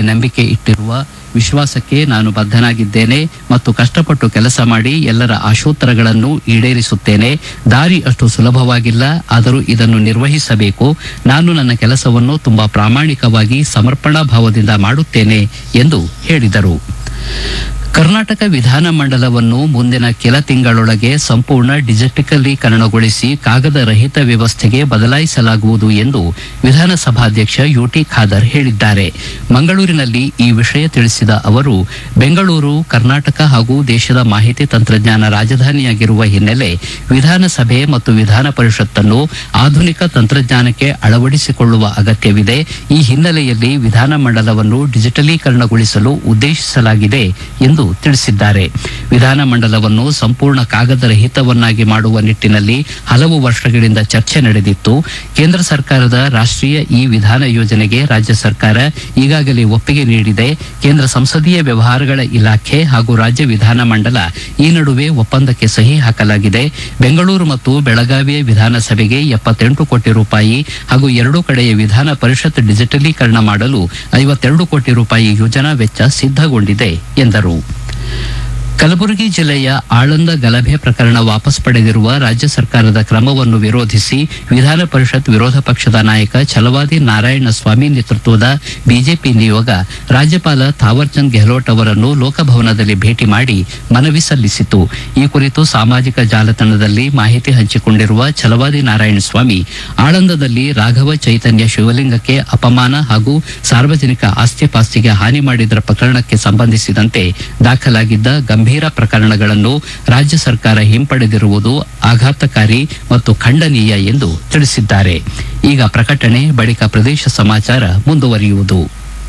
ನಂಬಿಕೆ ಇಟ್ಟಿರುವ ವಿಶ್ವಾಸಕ್ಕೆ ನಾನು ಬದ್ಧನಾಗಿದ್ದೇನೆ ಮತ್ತು ಕಷ್ಟಪಟ್ಟು ಕೆಲಸ ಮಾಡಿ ಎಲ್ಲರ ಆಶೋತ್ತರಗಳನ್ನು ಈಡೇರಿಸುತ್ತೇನೆ ದಾರಿ ಅಷ್ಟು ಸುಲಭವಾಗಿಲ್ಲ ಆದರೂ ಇದನ್ನು ನಿರ್ವಹಿಸಬೇಕು ನಾನು ನನ್ನ ಕೆಲಸವನ್ನು ತುಂಬಾ ಪ್ರಾಮಾಣಿಕವಾಗಿ ಸಮರ್ಪಣಾ ಭಾವದಿಂದ ಮಾಡುತ್ತೇನೆ ಎಂದು ಹೇಳಿದರು ಕರ್ನಾಟಕ ವಿಧಾನಮಂಡಲವನ್ನು ಮುಂದಿನ ಕೆಲ ತಿಂಗಳೊಳಗೆ ಸಂಪೂರ್ಣ ಡಿಜಿಟಲೀಕರಣಗೊಳಿಸಿ ಕಾಗದ ರಹಿತ ವ್ಯವಸ್ಥೆಗೆ ಬದಲಾಯಿಸಲಾಗುವುದು ಎಂದು ವಿಧಾನಸಭಾಧ್ಯಕ್ಷ ಯುಟಿ ಖಾದರ್ ಹೇಳಿದ್ದಾರೆ ಮಂಗಳೂರಿನಲ್ಲಿ ಈ ವಿಷಯ ತಿಳಿಸಿದ ಅವರು ಬೆಂಗಳೂರು ಕರ್ನಾಟಕ ಹಾಗೂ ದೇಶದ ಮಾಹಿತಿ ತಂತ್ರಜ್ಞಾನ ರಾಜಧಾನಿಯಾಗಿರುವ ಹಿನ್ನೆಲೆ ವಿಧಾನಸಭೆ ಮತ್ತು ವಿಧಾನ ಪರಿಷತ್ತನ್ನು ಆಧುನಿಕ ತಂತ್ರಜ್ಞಾನಕ್ಕೆ ಅಳವಡಿಸಿಕೊಳ್ಳುವ ಅಗತ್ಯವಿದೆ ಈ ಹಿನ್ನೆಲೆಯಲ್ಲಿ ವಿಧಾನಮಂಡಲವನ್ನು ಡಿಜಿಟಲೀಕರಣಗೊಳಿಸಲು ಉದ್ದೇಶಿಸಲಾಗಿದೆ ಎಂದು ತಿಳಿಸಿದ್ದಾರೆ ವಿಧಾನಮಂಡಲವನ್ನು ಸಂಪೂರ್ಣ ಕಾಗದ ರಹಿತವನ್ನಾಗಿ ಮಾಡುವ ನಿಟ್ಟಿನಲ್ಲಿ ಹಲವು ವರ್ಷಗಳಿಂದ ಚರ್ಚೆ ನಡೆದಿತ್ತು ಕೇಂದ್ರ ಸರ್ಕಾರದ ರಾಷ್ಟ್ರೀಯ ಇ ವಿಧಾನ ಯೋಜನೆಗೆ ರಾಜ್ಯ ಸರ್ಕಾರ ಈಗಾಗಲೇ ಒಪ್ಪಿಗೆ ನೀಡಿದೆ ಕೇಂದ್ರ ಸಂಸದೀಯ ವ್ಯವಹಾರಗಳ ಇಲಾಖೆ ಹಾಗೂ ರಾಜ್ಯ ವಿಧಾನಮಂಡಲ ಈ ನಡುವೆ ಒಪ್ಪಂದಕ್ಕೆ ಸಹಿ ಹಾಕಲಾಗಿದೆ ಬೆಂಗಳೂರು ಮತ್ತು ಬೆಳಗಾವಿಯ ವಿಧಾನಸಭೆಗೆ ಎಪ್ಪತ್ತೆಂಟು ಕೋಟಿ ರೂಪಾಯಿ ಹಾಗೂ ಎರಡೂ ಕಡೆಯ ವಿಧಾನ ಪರಿಷತ್ ಡಿಜಿಟಲೀಕರಣ ಮಾಡಲು ಐವತ್ತೆರಡು ಕೋಟಿ ರೂಪಾಯಿ ಯೋಜನಾ ವೆಚ್ಚ ಸಿದ್ಧಗೊಂಡಿದೆ ಎಂದರು ಕಲಬುರಗಿ ಜಿಲ್ಲೆಯ ಆಳಂದ ಗಲಭೆ ಪ್ರಕರಣ ವಾಪಸ್ ಪಡೆದಿರುವ ರಾಜ್ಯ ಸರ್ಕಾರದ ಕ್ರಮವನ್ನು ವಿರೋಧಿಸಿ ವಿಧಾನ ಪರಿಷತ್ ವಿರೋಧ ಪಕ್ಷದ ನಾಯಕ ಛಲವಾದಿ ನಾರಾಯಣ ಸ್ವಾಮಿ ನೇತೃತ್ವದ ಬಿಜೆಪಿ ನಿಯೋಗ ರಾಜ್ಯಪಾಲ ಥಾವರ್ಚಂದ್ ಗೆಹ್ಲೋಟ್ ಅವರನ್ನು ಲೋಕಭವನದಲ್ಲಿ ಭೇಟಿ ಮಾಡಿ ಮನವಿ ಸಲ್ಲಿಸಿತು ಈ ಕುರಿತು ಸಾಮಾಜಿಕ ಜಾಲತಾಣದಲ್ಲಿ ಮಾಹಿತಿ ಹಂಚಿಕೊಂಡಿರುವ ಛಲವಾದಿ ನಾರಾಯಣ ಸ್ವಾಮಿ ಆಳಂದದಲ್ಲಿ ರಾಘವ ಚೈತನ್ಯ ಶಿವಲಿಂಗಕ್ಕೆ ಅಪಮಾನ ಹಾಗೂ ಸಾರ್ವಜನಿಕ ಆಸ್ತಿ ಪಾಸ್ತಿಗೆ ಹಾನಿ ಮಾಡಿದ ಪ್ರಕರಣಕ್ಕೆ ಸಂಬಂಧಿಸಿದಂತೆ ದಾಖಲಾಗಿದ್ದ ಗಂಭೀರ ಪ್ರಕರಣಗಳನ್ನು ರಾಜ್ಯ ಸರ್ಕಾರ ಹಿಂಪಡೆದಿರುವುದು ಆಘಾತಕಾರಿ ಮತ್ತು ಖಂಡನೀಯ ಎಂದು ತಿಳಿಸಿದ್ದಾರೆ ಈಗ ಪ್ರಕಟಣೆ ಬಳಿಕ ಪ್ರದೇಶ ಸಮಾಚಾರ ಮುಂದುವರಿಯುವುದು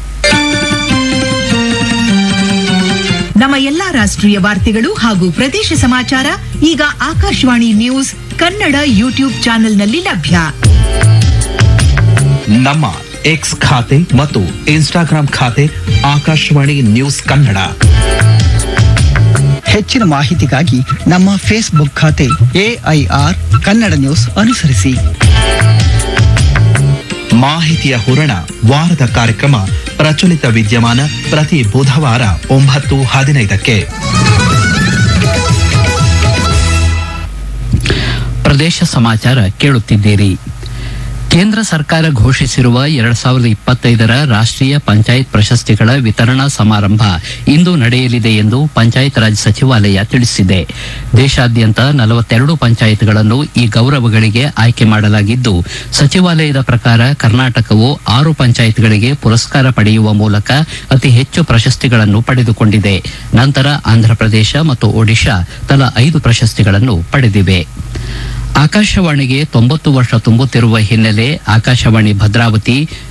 ನಮ್ಮ ಎಲ್ಲಾ ರಾಷ್ಟ್ರೀಯ ವಾರ್ತೆಗಳು ಹಾಗೂ ಪ್ರದೇಶ ಸಮಾಚಾರ ಈಗ ಆಕಾಶವಾಣಿ ನ್ಯೂಸ್ ಕನ್ನಡ ಯೂಟ್ಯೂಬ್ ಚಾನೆಲ್ನಲ್ಲಿ ಲಭ್ಯ ನಮ್ಮ ಎಕ್ಸ್ ಖಾತೆ ಮತ್ತು ಇನ್ಸ್ಟಾಗ್ರಾಂ ಖಾತೆ ಆಕಾಶವಾಣಿ ನ್ಯೂಸ್ ಕನ್ನಡ ಹೆಚ್ಚಿನ ಮಾಹಿತಿಗಾಗಿ ನಮ್ಮ ಫೇಸ್ಬುಕ್ ಖಾತೆ ಎಐಆರ್ ಕನ್ನಡ ನ್ಯೂಸ್ ಅನುಸರಿಸಿ ಮಾಹಿತಿಯ ಹೂರಣ ವಾರದ ಕಾರ್ಯಕ್ರಮ ಪ್ರಚಲಿತ ವಿದ್ಯಮಾನ ಪ್ರತಿ ಬುಧವಾರ ಒಂಬತ್ತು ಹದಿನೈದಕ್ಕೆ ಪ್ರದೇಶ ಸಮಾಚಾರ ಕೇಳುತ್ತಿದ್ದೀರಿ ಕೇಂದ್ರ ಸರ್ಕಾರ ಘೋಷಿಸಿರುವ ಎರಡ್ ಸಾವಿರದ ಇಪ್ಪತ್ತೈದರ ರಾಷ್ಟ್ರೀಯ ಪಂಚಾಯತ್ ಪ್ರಶಸ್ತಿಗಳ ವಿತರಣಾ ಸಮಾರಂಭ ಇಂದು ನಡೆಯಲಿದೆ ಎಂದು ಪಂಚಾಯತ್ ರಾಜ್ ಸಚಿವಾಲಯ ತಿಳಿಸಿದೆ ದೇಶಾದ್ಯಂತ ನಲವತ್ತೆರಡು ಪಂಚಾಯತ್ಗಳನ್ನು ಈ ಗೌರವಗಳಿಗೆ ಆಯ್ಕೆ ಮಾಡಲಾಗಿದ್ದು ಸಚಿವಾಲಯದ ಪ್ರಕಾರ ಕರ್ನಾಟಕವು ಆರು ಪಂಚಾಯತ್ಗಳಿಗೆ ಪುರಸ್ಕಾರ ಪಡೆಯುವ ಮೂಲಕ ಅತಿ ಹೆಚ್ಚು ಪ್ರಶಸ್ತಿಗಳನ್ನು ಪಡೆದುಕೊಂಡಿದೆ ನಂತರ ಆಂಧ್ರಪ್ರದೇಶ ಮತ್ತು ಒಡಿಶಾ ತಲಾ ಐದು ಪ್ರಶಸ್ತಿಗಳನ್ನು ಪಡೆದಿವೆ ಆಕಾಶವಾಣಿಗೆ ತೊಂಬತ್ತು ವರ್ಷ ತುಂಬುತ್ತಿರುವ ಹಿನ್ನೆಲೆ ಆಕಾಶವಾಣಿ ಭದ್ರಾವತಿ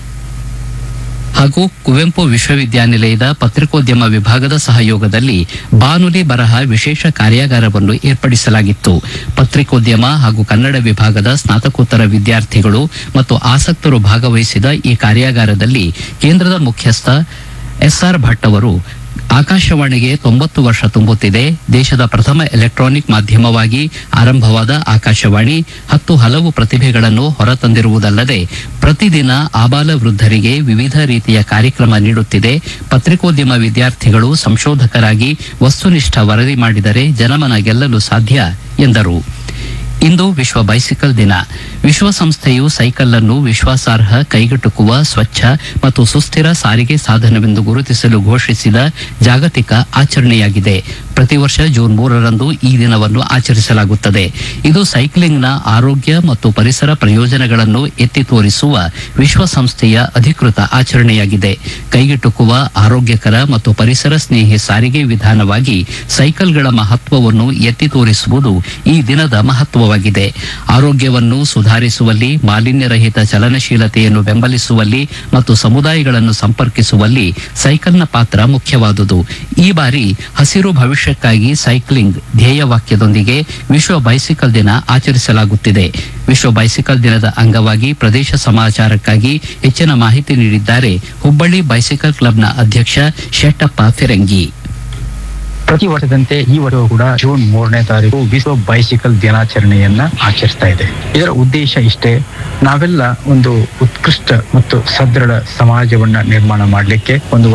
ಹಾಗೂ ಕುವೆಂಪು ವಿಶ್ವವಿದ್ಯಾನಿಲಯದ ಪತ್ರಿಕೋದ್ಯಮ ವಿಭಾಗದ ಸಹಯೋಗದಲ್ಲಿ ಬಾನುಲಿ ಬರಹ ವಿಶೇಷ ಕಾರ್ಯಾಗಾರವನ್ನು ಏರ್ಪಡಿಸಲಾಗಿತ್ತು ಪತ್ರಿಕೋದ್ಯಮ ಹಾಗೂ ಕನ್ನಡ ವಿಭಾಗದ ಸ್ನಾತಕೋತ್ತರ ವಿದ್ಯಾರ್ಥಿಗಳು ಮತ್ತು ಆಸಕ್ತರು ಭಾಗವಹಿಸಿದ ಈ ಕಾರ್ಯಾಗಾರದಲ್ಲಿ ಕೇಂದ್ರದ ಮುಖ್ಯಸ್ಥ ಎಸ್ಆರ್ ಭಟ್ ಅವರು ಆಕಾಶವಾಣಿಗೆ ತೊಂಬತ್ತು ವರ್ಷ ತುಂಬುತ್ತಿದೆ ದೇಶದ ಪ್ರಥಮ ಎಲೆಕ್ಟ್ರಾನಿಕ್ ಮಾಧ್ಯಮವಾಗಿ ಆರಂಭವಾದ ಆಕಾಶವಾಣಿ ಹತ್ತು ಹಲವು ಪ್ರತಿಭೆಗಳನ್ನು ಹೊರತಂದಿರುವುದಲ್ಲದೆ ಪ್ರತಿದಿನ ಆಬಾಲ ವೃದ್ಧರಿಗೆ ವಿವಿಧ ರೀತಿಯ ಕಾರ್ಯಕ್ರಮ ನೀಡುತ್ತಿದೆ ಪತ್ರಿಕೋದ್ಯಮ ವಿದ್ಯಾರ್ಥಿಗಳು ಸಂಶೋಧಕರಾಗಿ ವಸ್ತುನಿಷ್ಠ ವರದಿ ಮಾಡಿದರೆ ಜನಮನ ಗೆಲ್ಲಲು ಸಾಧ್ಯ ಎಂದರು ಇಂದು ವಿಶ್ವ ಬೈಸಿಕಲ್ ದಿನ ವಿಶ್ವಸಂಸ್ಥೆಯು ಸೈಕಲ್ ಅನ್ನು ವಿಶ್ವಾಸಾರ್ಹ ಕೈಗೆಟುಕುವ ಸ್ವಚ್ಛ ಮತ್ತು ಸುಸ್ಥಿರ ಸಾರಿಗೆ ಸಾಧನವೆಂದು ಗುರುತಿಸಲು ಘೋಷಿಸಿದ ಜಾಗತಿಕ ಆಚರಣೆಯಾಗಿದೆ ಪ್ರತಿ ವರ್ಷ ಜೂನ್ ಮೂರರಂದು ಈ ದಿನವನ್ನು ಆಚರಿಸಲಾಗುತ್ತದೆ ಇದು ಸೈಕ್ಲಿಂಗ್ನ ಆರೋಗ್ಯ ಮತ್ತು ಪರಿಸರ ಪ್ರಯೋಜನಗಳನ್ನು ಎತ್ತಿ ತೋರಿಸುವ ವಿಶ್ವಸಂಸ್ಥೆಯ ಅಧಿಕೃತ ಆಚರಣೆಯಾಗಿದೆ ಕೈಗೆಟುಕುವ ಆರೋಗ್ಯಕರ ಮತ್ತು ಪರಿಸರ ಸ್ನೇಹಿ ಸಾರಿಗೆ ವಿಧಾನವಾಗಿ ಸೈಕಲ್ಗಳ ಮಹತ್ವವನ್ನು ಎತ್ತಿ ತೋರಿಸುವುದು ಈ ದಿನದ ಮಹತ್ವವಾಗಿದೆ ಆರೋಗ್ಯವನ್ನು ಸುಧಾರಿಸುವಲ್ಲಿ ಮಾಲಿನ್ಯರಹಿತ ಚಲನಶೀಲತೆಯನ್ನು ಬೆಂಬಲಿಸುವಲ್ಲಿ ಮತ್ತು ಸಮುದಾಯಗಳನ್ನು ಸಂಪರ್ಕಿಸುವಲ್ಲಿ ಸೈಕಲ್ನ ಪಾತ್ರ ಮುಖ್ಯವಾದುದು ಈ ಬಾರಿ ಹಸಿರು ಭವಿಷ್ಯಕ್ಕಾಗಿ ಸೈಕ್ಲಿಂಗ್ ಧ್ಯೇಯವಾಕ್ಯದೊಂದಿಗೆ ವಿಶ್ವ ಬೈಸಿಕಲ್ ದಿನ ಆಚರಿಸಲಾಗುತ್ತಿದೆ ವಿಶ್ವ ಬೈಸಿಕಲ್ ದಿನದ ಅಂಗವಾಗಿ ಪ್ರದೇಶ ಸಮಾಚಾರಕ್ಕಾಗಿ ಹೆಚ್ಚಿನ ಮಾಹಿತಿ ನೀಡಿದ್ದಾರೆ ಹುಬ್ಬಳ್ಳಿ ಬೈಸಿಕಲ್ ಕ್ಲಬ್ನ ಅಧ್ಯಕ್ಷ ಶೆಟ್ಟಪ್ಪ ಫಿರಂಗಿ ಪ್ರತಿ ವರ್ಷದಂತೆ ಈ ವರ್ಷವೂ ಕೂಡ ಜೂನ್ ಮೂರನೇ ತಾರೀಕು ವಿಶ್ವ ಬೈಸಿಕಲ್ ದಿನಾಚರಣೆಯನ್ನ ಆಚರಿಸ್ತಾ ಇದೆ ಇದರ ಉದ್ದೇಶ ಇಷ್ಟೇ ನಾವೆಲ್ಲ ಒಂದು ಉತ್ಕೃಷ್ಟ ಮತ್ತು ಸದೃಢ ಸಮಾಜವನ್ನ ನಿರ್ಮಾಣ ಮಾಡಲಿಕ್ಕೆ ಒಂದು